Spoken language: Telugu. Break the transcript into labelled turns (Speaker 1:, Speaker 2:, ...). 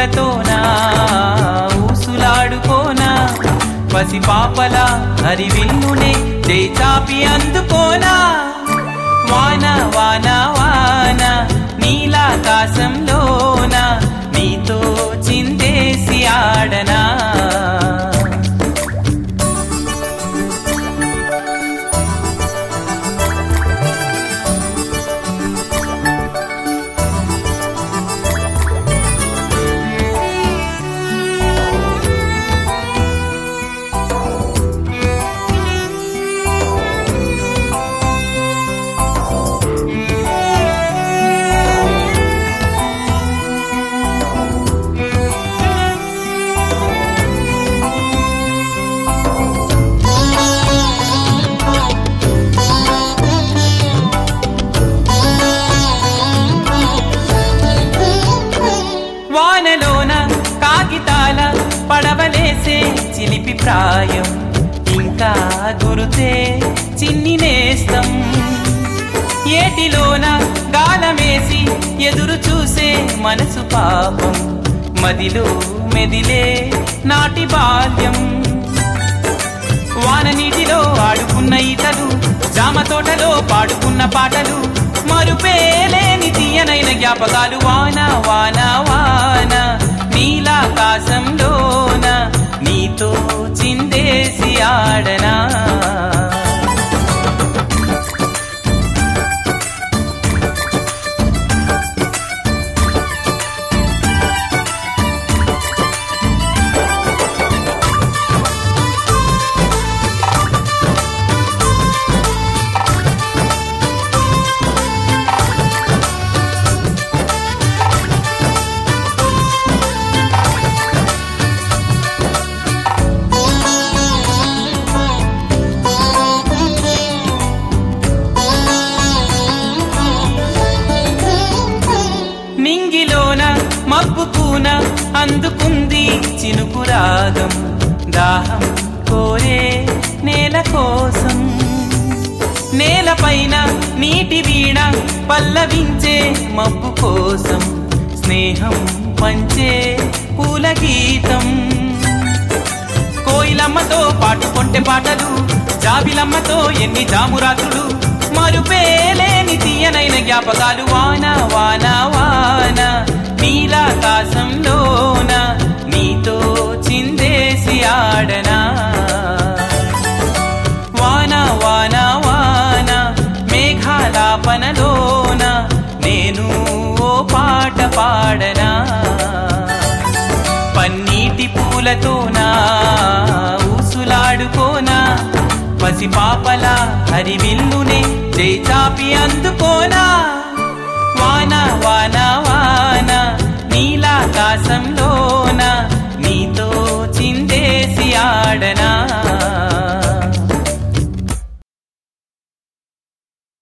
Speaker 1: పూలతోనా ఊసులాడుకోనా పసి పాపల హరివిల్లునే చేచాపి అందుకోనా వాన వాన వాన నీలాకాశంలోన నీతో చిందేసి ఆడనా వానలోన కాగితాల పడవలేసే చిలిపి ప్రాయం ఇంకా గురుతే చిన్ని నేస్తం ఏటిలోన గాలమేసి ఎదురు చూసే మనసు పాపం మదిలో మెదిలే నాటి బాల్యం వాన నీటిలో ఆడుకున్న ఈతలు జామ తోటలో పాడుకున్న పాటలు మరుపేలేని తీయనైన జ్ఞాపకాలు వాన వాన వాన నీలాకాశంలోన నీతో చిందేసి ఆడనా నింగిలోన మబ్బు కూన అందుకుంది చినుకు రాగం దాహం కోరే నేల కోసం నేలపైన నీటి వీణ పల్లవించే మబ్బు కోసం స్నేహం పంచే పూల గీతం కోయిలమ్మతో పాటు కొంటె పాటలు జాబిలమ్మతో ఎన్ని జామురాత్రులు మరుపేలేని తీయనైన జ్ఞాపకాలు వాన వాన వాన నీలాకాశంలోన నీతో చిందేసి ఆడనా వాన వాన వాన మేఘాలాపనలోన నేను ఓ పాట పాడనా పన్నీటి పూలతోనా ఊసులాడుకోనా పసి పాపల హరివిల్లునే చేచాపి అందుకోనా వాన వాన వాన నీలాకాశంలోన నీతో చిందేసి ఆడనా